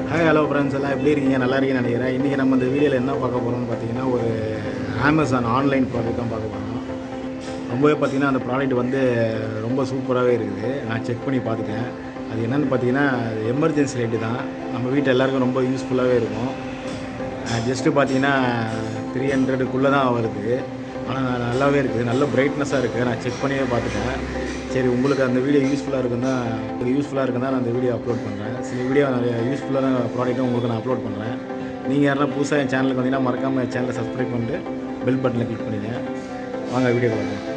hi hello friends எல்லாம் எப்படி இருக்கீங்க நல்லா இருக்கீங்கன்னு நினைக்கிறேன் இன்றைக்கி நம்ம இந்த வீடியோவில் என்ன பார்க்க போகிறோம்னு பார்த்தீங்கன்னா ஒரு அமேசான் ஆன்லைன் ப்ராடக்ட் தான் பார்க்க போகிறோம் ரொம்பவே பார்த்தீங்கன்னா அந்த ப்ராடக்ட் வந்து ரொம்ப சூப்பராகவே இருக்குது நான் செக் பண்ணி பார்த்துட்டேன் அது என்னென்னு பார்த்தீங்கன்னா எமர்ஜென்சி லைட்டு தான் நம்ம வீட்டில் எல்லாருக்கும் ரொம்ப யூஸ்ஃபுல்லாகவே இருக்கும் ஜஸ்ட்டு பார்த்தீங்கன்னா த்ரீ ஹண்ட்ரடுக்குள்ளே தான் வருது ஆனால் நல்லாவே இருக்குது நல்ல பிரைட்னஸாக இருக்குது நான் செக் பண்ணியே பார்த்துட்டேன் சரி உங்களுக்கு அந்த வீடியோ யூஸ்ஃபுல்லாக இருக்கும் தான் உங்களுக்கு யூஸ்ஃபுல்லாக இருக்கும் தான் நான் அந்த வீடியோ அப்லோட் பண்ணுறேன் சில வீடியோ நிறைய யூஸ்ஃபுல்லான ப்ராடக்ட்டும் உங்களுக்கு நான் அப்லோட் பண்ணுறேன் நீங்கள் யாருன்னா புதுசாக என் சேனலுக்கு வந்தீங்கன்னா மறக்காமல் என் சேனலை சப்ஸ்கிரைப் பண்ணிட்டு பெல் பட்டனை கிளிக் பண்ணிங்க வாங்க வீடியோ பார்க்கலாம்